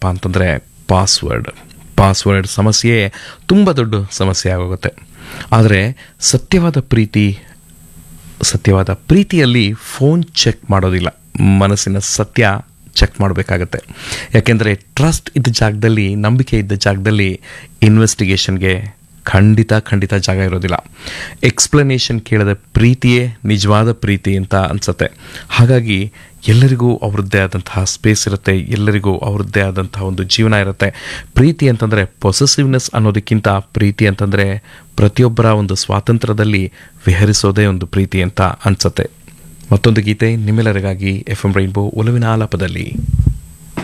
ಏನಪ್ಪ ಅಂತಂದರೆ password password ಸಮಸ್ಯೆ ತುಂಬ ದೊಡ್ಡ ಸಮಸ್ಯೆ ಆಗೋಗುತ್ತೆ ಆದರೆ ಸತ್ಯವಾದ ಪ್ರೀತಿ ಸತ್ಯವಾದ ಪ್ರೀತಿಯಲ್ಲಿ ಫೋನ್ ಚೆಕ್ ಮಾಡೋದಿಲ್ಲ ಮನಸ್ಸಿನ ಸತ್ಯ ಚೆಕ್ ಮಾಡಬೇಕಾಗತ್ತೆ ಯಾಕೆಂದರೆ ಟ್ರಸ್ಟ್ ಇದ್ದ ಜಾಗದಲ್ಲಿ ನಂಬಿಕೆ ಇದ್ದ ಜಾಗದಲ್ಲಿ ಇನ್ವೆಸ್ಟಿಗೇಷನ್ಗೆ ಖಂಡಿತ ಖಂಡಿತ ಜಾಗ ಇರೋದಿಲ್ಲ ಎಕ್ಸ್ಪ್ಲನೇಷನ್ ಕೇಳದ ಪ್ರೀತಿಯೇ ನಿಜವಾದ ಪ್ರೀತಿ ಅಂತ ಅನಿಸುತ್ತೆ ಹಾಗಾಗಿ ಎಲ್ಲರಿಗೂ ಅವರದ್ದೇ ಆದಂತಹ ಸ್ಪೇಸ್ ಇರುತ್ತೆ ಎಲ್ಲರಿಗೂ ಅವರದ್ದೇ ಆದಂತಹ ಒಂದು ಜೀವನ ಇರುತ್ತೆ ಪ್ರೀತಿ ಅಂತಂದರೆ ಪೊಸೆಸಿವ್ನೆಸ್ ಅನ್ನೋದಕ್ಕಿಂತ ಪ್ರೀತಿ ಅಂತಂದರೆ ಪ್ರತಿಯೊಬ್ಬರ ಒಂದು ಸ್ವಾತಂತ್ರ್ಯದಲ್ಲಿ ವಿಹರಿಸೋದೇ ಒಂದು ಪ್ರೀತಿ ಅಂತ ಅನಿಸುತ್ತೆ ಮತ್ತೊಂದು ಗೀತೆ ನಿಮ್ಮೆಲ್ಲರಿಗಾಗಿ ಎಫ್ ಎಂ ರೈನ್ಬೋ ಒಲವಿನ ಆಲಾಪದಲ್ಲಿ